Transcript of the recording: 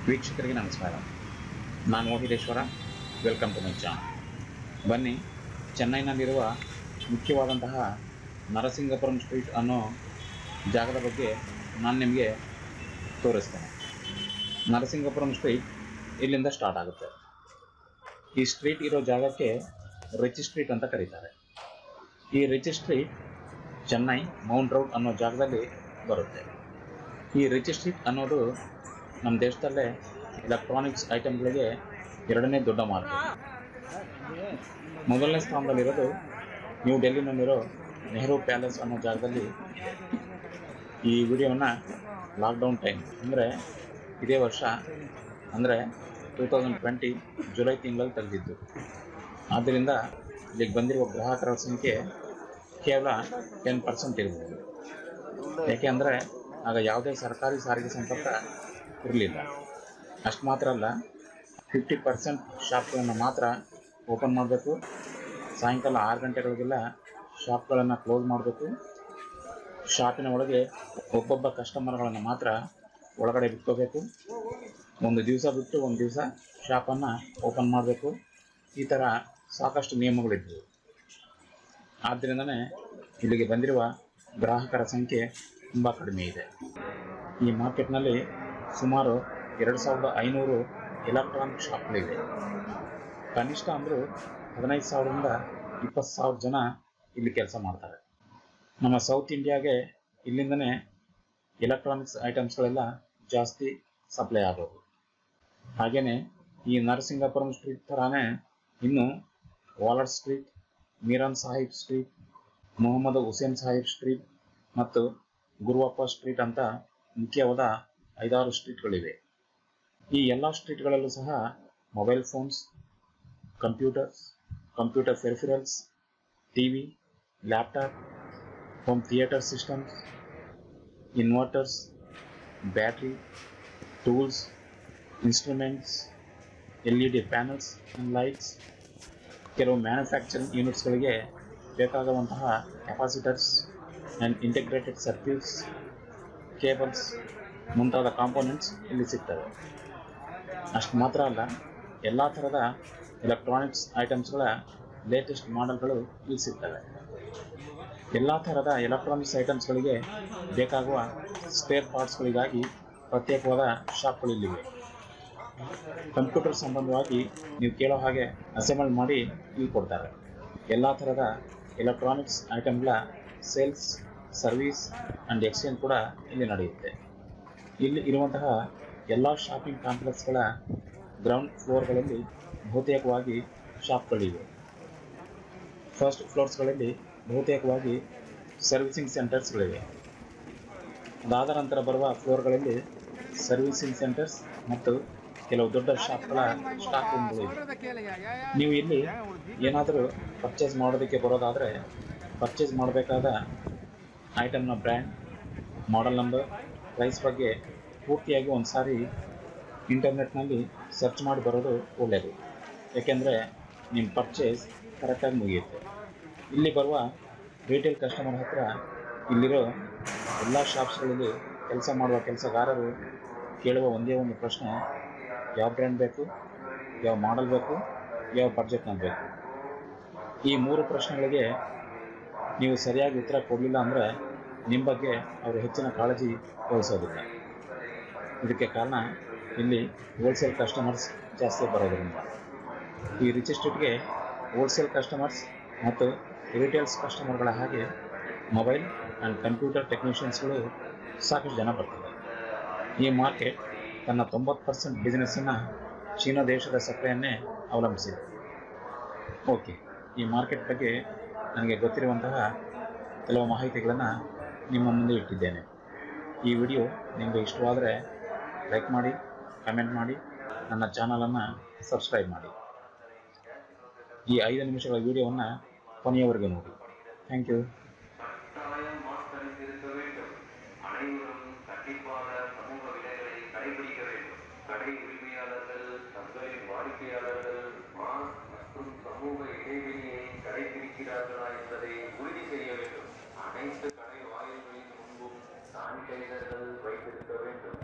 ವೀಕ್ಷಕರಿಗೆ ನಮಸ್ಕಾರ ನಾನು Mohiteshwara welcome to my channel ಬನ್ನಿ ಚೆನ್ನೈನಲ್ಲಿರುವ ಮುಖ್ಯವಾದಂತಹ ನರಸಿಂಗಪುರಂ ಸ್ಟ್ರೀಟ್ ಅನ್ನೋ ಜಾಗದ ಬಗ್ಗೆ ನಾನು ನಿಮಗೆ ತೋರಿಸ್ತೇನೆ ನರಸಿಂಗಪುರಂ ಸ್ಟ್ರೀಟ್ ಇಲ್ಲಿಂದ ಸ್ಟಾರ್ಟ್ ಆಗುತ್ತೆ ಈ ಸ್ಟ್ರೀಟ್ ಇರೋ ಜಾಗಕ್ಕೆ ರಿಚ್ ಸ್ಟ್ರೀಟ್ ಅಂತ ಕರೀತಾರೆ ಈ rich street Chennai mount road ಅನ್ನೋ ಜಾಗದಲ್ಲಿ ಬರುತ್ತೆ ಈ ರಿಚ್ ಸ್ಟ್ರೀಟ್ ಅನ್ನೋದು ನಮ್ಮ ದೇಶದಲ್ಲೇ ಎಲೆಕ್ಟ್ರಾನಿಕ್ಸ್ ಐಟಮ್ಗಳಿಗೆ ಎರಡನೇ ದೊಡ್ಡ ಮಾರ್ಕೆಟ್ ಮೊದಲನೇ ಸ್ಥಾನದಲ್ಲಿರೋದು ನ್ಯೂ ಡೆಲ್ಲಿನಲ್ಲಿರೋ ನೆಹರು ಪ್ಯಾಲೇಸ್ ಅನ್ನೋ ಜಾಗದಲ್ಲಿ ಈ ವಿಡಿಯೋನ ಲಾಕ್ಡೌನ್ ಟೈಮ್ ಅಂದರೆ ಇದೇ ವರ್ಷ ಅಂದರೆ ಟೂ ತೌಸಂಡ್ ಟ್ವೆಂಟಿ ಜುಲೈ ತಿಂಗಳಲ್ಲಿ ತೆಗೆದಿದ್ದು ಆದ್ದರಿಂದ ಇಲ್ಲಿಗೆ ಬಂದಿರುವ ಗ್ರಾಹಕರ ಸಂಖ್ಯೆ ಕೇವಲ ಟೆನ್ ಪರ್ಸೆಂಟ್ ಇರ್ಬೋದು ಏಕೆಂದರೆ ಆಗ ಯಾವುದೇ ಸರ್ಕಾರಿ ಸಾರಿಗೆ ಸಂಪರ್ಕ ಇರಲಿಲ್ಲ ಅಷ್ಟು ಮಾತ್ರ ಅಲ್ಲ ಫಿಫ್ಟಿ ಪರ್ಸೆಂಟ್ ಶಾಪ್ಗಳನ್ನು ಮಾತ್ರ ಓಪನ್ ಮಾಡಬೇಕು ಸಾಯಂಕಾಲ ಆರು ಗಂಟೆಗಳಿಗೆಲ್ಲ ಶಾಪ್ಗಳನ್ನು ಕ್ಲೋಸ್ ಮಾಡಬೇಕು ಶಾಪಿನ ಒಳಗೆ ಒಬ್ಬೊಬ್ಬ ಕಸ್ಟಮರ್ಗಳನ್ನು ಮಾತ್ರ ಒಳಗಡೆ ಬಿಟ್ಕೋಬೇಕು ಒಂದು ದಿವಸ ಬಿಟ್ಟು ಒಂದು ದಿವಸ ಶಾಪನ್ನು ಓಪನ್ ಮಾಡಬೇಕು ಈ ಥರ ಸಾಕಷ್ಟು ನಿಯಮಗಳಿದ್ದವು ಆದ್ದರಿಂದನೇ ಇಲ್ಲಿಗೆ ಬಂದಿರುವ ಗ್ರಾಹಕರ ಸಂಖ್ಯೆ ತುಂಬ ಕಡಿಮೆ ಇದೆ ಈ ಮಾರ್ಕೆಟ್ನಲ್ಲಿ ಸುಮಾರು ಎರಡು ಸಾವಿರದ ಐನೂರು ಎಲೆಕ್ಟ್ರಾನಿಕ್ ಶಾಪ್ಗಳಿವೆ ಕನಿಷ್ಠ ಅಂದರೂ ಹದಿನೈದು ಸಾವಿರದಿಂದ ಇಪ್ಪತ್ತು ಸಾವಿರ ಜನ ಇಲ್ಲಿ ಕೆಲಸ ಮಾಡ್ತಾರೆ ನಮ್ಮ ಸೌತ್ ಇಂಡಿಯಾಗೆ ಇಲ್ಲಿಂದನೇ ಎಲೆಕ್ಟ್ರಾನಿಕ್ಸ್ ಐಟಮ್ಸ್ಗಳೆಲ್ಲ ಜಾಸ್ತಿ ಸಪ್ಲೈ ಆಗೋದು ಹಾಗೆಯೇ ಈ ನರಸಿಂಗಪುರಂ ಸ್ಟ್ರೀಟ್ ಥರಾನೇ ಇನ್ನು Waller street Meeran Sahib street Mohammed Hussain Sahib street ಮತ್ತು ಗುರುವಪ್ಪ ಸ್ಟ್ರೀಟ್ ಅಂತ ಮುಖ್ಯವಾದ ಐದಾರು ಸ್ಟ್ರೀಟ್ಗಳಿವೆ ಈ ಎಲ್ಲ ಸ್ಟ್ರೀಟ್ಗಳಲ್ಲೂ ಸಹ mobile phones computers computer peripherals T V laptop home theatre systems inverters battery tools instruments L E D panels and lights ಕೆಲವು ಮ್ಯಾನುಫ್ಯಾಕ್ಚರಿಂಗ್ ಯೂನಿಟ್ಸ್ಗಳಿಗೆ ಬೇಕಾಗುವಂತಹ capacitors and integrated circuits cables ಮುಂತಾದ ಕಾಂಪೋನೆಂಟ್ಸ್ ಇಲ್ಲಿ ಸಿಗ್ತವೆ ಅಷ್ಟು ಮಾತ್ರ ಅಲ್ಲ ಎಲ್ಲ ಥರದ ಎಲೆಕ್ಟ್ರಾನಿಕ್ಸ್ ಐಟಮ್ಸ್ಗಳ ಲೇಟೆಸ್ಟ್ ಮಾಡೆಲ್ಗಳು ಇಲ್ಲಿ ಸಿಗ್ತವೆ ಎಲ್ಲ ಥರದ ಎಲೆಕ್ಟ್ರಾನಿಕ್ಸ್ ಐಟಮ್ಸ್ಗಳಿಗೆ ಬೇಕಾಗುವ ಸ್ಪೇರ್ ಪಾರ್ಟ್ಸ್ಗಳಿಗಾಗಿ ಪ್ರತ್ಯೇಕವಾದ ಶಾಪ್ಗಳಿಲ್ಲಿವೆ ಕಂಪ್ಯೂಟರ್ ಸಂಬಂಧವಾಗಿ ನೀವು ಕೇಳೋ ಹಾಗೆ ಅಸೆಂಬಲ್ ಮಾಡಿ ಇಲ್ಲಿ ಕೊಡ್ತಾರೆ ಎಲ್ಲ ಥರದ ಎಲೆಕ್ಟ್ರಾನಿಕ್ಸ್ ಐಟಮ್ಗಳ ಸೇಲ್ಸ್ ಸರ್ವಿಸ್ ಆ್ಯಂಡ್ ಎಕ್ಸ್ಚೇಂಜ್ ಕೂಡ ಇಲ್ಲಿ ನಡೆಯುತ್ತೆ ಇಲ್ಲಿ ಇರುವಂತಹ ಎಲ್ಲ ಶಾಪಿಂಗ್ ಕಾಂಪ್ಲೆಕ್ಸ್ಗಳ ಗ್ರೌಂಡ್ ಫ್ಲೋರ್ಗಳಲ್ಲಿ ಬಹುತೇಕವಾಗಿ ಶಾಪ್ಗಳಿವೆ ಫಸ್ಟ್ ಫ್ಲೋರ್ಸ್ಗಳಲ್ಲಿ ಬಹುತೇಕವಾಗಿ ಸರ್ವಿಸಿಂಗ್ ಸೆಂಟರ್ಸ್ಗಳಿವೆ ಅದಾದ ನಂತರ ಬರುವ ಫ್ಲೋರ್ಗಳಲ್ಲಿ ಸರ್ವಿಸಿಂಗ್ ಸೆಂಟರ್ಸ್ ಮತ್ತು ಕೆಲವು ದೊಡ್ಡ ಶಾಪ್ಗಳ ಸ್ಟಾಕ್ ರೂಮ್ಗಳು ಇವೆ ನೀವು ಇಲ್ಲಿ ಏನಾದರೂ ಪರ್ಚೇಸ್ ಮಾಡೋದಕ್ಕೆ ಬರೋದಾದರೆ ಪರ್ಚೇಸ್ ಮಾಡಬೇಕಾದ ಐಟಮ್ನ ಬ್ರ್ಯಾಂಡ್ ಮಾಡೆಲ್ ನಂಬರ್ ಪ್ರೈಸ್ ಬಗ್ಗೆ ಪೂರ್ತಿಯಾಗಿ ಒಂದು ಸಾರಿ ಇಂಟರ್ನೆಟ್ನಲ್ಲಿ ಸರ್ಚ್ ಮಾಡಿ ಬರೋದು ಒಳ್ಳೆಯದು ಏಕೆಂದರೆ ನಿಮ್ಮ ಪರ್ಚೇಸ್ ಕರೆಕ್ಟಾಗಿ ಮುಗಿಯುತ್ತೆ ಇಲ್ಲಿ ಬರುವ ರಿಟೇಲ್ ಕಸ್ಟಮರ್ ಹತ್ರ ಇಲ್ಲಿರೋ ಎಲ್ಲ ಶಾಪ್ಸ್ಗಳಲ್ಲಿ ಕೆಲಸ ಮಾಡುವ ಕೆಲಸಗಾರರು ಕೇಳುವ ಒಂದೇ ಒಂದು ಪ್ರಶ್ನೆ ಯಾವ ಬ್ರ್ಯಾಂಡ್ ಬೇಕು ಯಾವ ಮಾಡೆಲ್ ಬೇಕು ಯಾವ ಬಡ್ಜೆಟ್ನಲ್ಲಿ ಬೇಕು ಈ ಮೂರು ಪ್ರಶ್ನೆಗಳಿಗೆ ನೀವು ಸರಿಯಾಗಿ ಉತ್ತರ ಕೊಡಲಿಲ್ಲ ಅಂದರೆ ನಿಮ್ಮ ಬಗ್ಗೆ ಅವರು ಹೆಚ್ಚಿನ ಕಾಳಜಿ ವಹಿಸೋದಿಲ್ಲ ಇದಕ್ಕೆ ಕಾರಣ ಇಲ್ಲಿ ಹೋಲ್ಸೇಲ್ ಕಸ್ಟಮರ್ಸ್ ಜಾಸ್ತಿ ಬರೋದರಿಂದ ಈ ರಿಚ್ ಸ್ಟ್ರೀಟ್ಗೆ ಹೋಲ್ಸೇಲ್ ಕಸ್ಟಮರ್ಸ್ ಮತ್ತು ರಿಟೇಲ್ಸ್ ಕಸ್ಟಮರ್ಗಳ ಹಾಗೆ ಮೊಬೈಲ್ ಆ್ಯಂಡ್ ಕಂಪ್ಯೂಟರ್ ಟೆಕ್ನಿಷಿಯನ್ಸ್ಗಳು ಸಾಕಷ್ಟು ಜನ ಬರ್ತಾರೆ ಈ ಮಾರ್ಕೆಟ್ ತನ್ನ ತೊಂಬತ್ತು ಪರ್ಸೆಂಟ್ ಬಿಸ್ನೆಸ್ಸನ್ನು ಚೀನಾ ದೇಶದ ಸಕ್ಕರೆಯನ್ನೇ ಅವಲಂಬಿಸಿದೆ ಓಕೆ ಈ ಮಾರ್ಕೆಟ್ ಬಗ್ಗೆ ನನಗೆ ಗೊತ್ತಿರುವಂತಹ ಕೆಲವು ಮಾಹಿತಿಗಳನ್ನು ನಿಮ್ಮ ಮುಂದೆ ಇಟ್ಟಿದ್ದೇನೆ ಈ ವಿಡಿಯೋ ನಿಮಗೆ ಇಷ್ಟವಾದರೆ ಲೈಕ್ ಮಾಡಿ ಕಮೆಂಟ್ ಮಾಡಿ ನನ್ನ ಚಾನಲನ್ನು ಸಬ್ಸ್ಕ್ರೈಬ್ ಮಾಡಿ ಈ ಐದು ನಿಮಿಷಗಳ ವಿಡಿಯೋವನ್ನು ಕೊನೆಯವರೆಗೆ ನೋಡಿ ಥ್ಯಾಂಕ್ ಯು கட்டாயம் மாஸ்க் அணிந்திருக்க வேண்டும் அனைவரும் கண்டிப்பாக சமூக விலைகளை கடைபிடிக்க வேண்டும் கடை உரிமையாளர்கள் தங்களின் வாடிக்கையாளர்கள் மாஸ்க் மற்றும் சமூக இடைவெளியை கடைபிடிக்கிறார்களா என்பதை உறுதி செய்ய வேண்டும் அனைத்து கடை வாயில்களின் முன்பும் சானிடைசர்கள் வைத்திருக்க வேண்டும்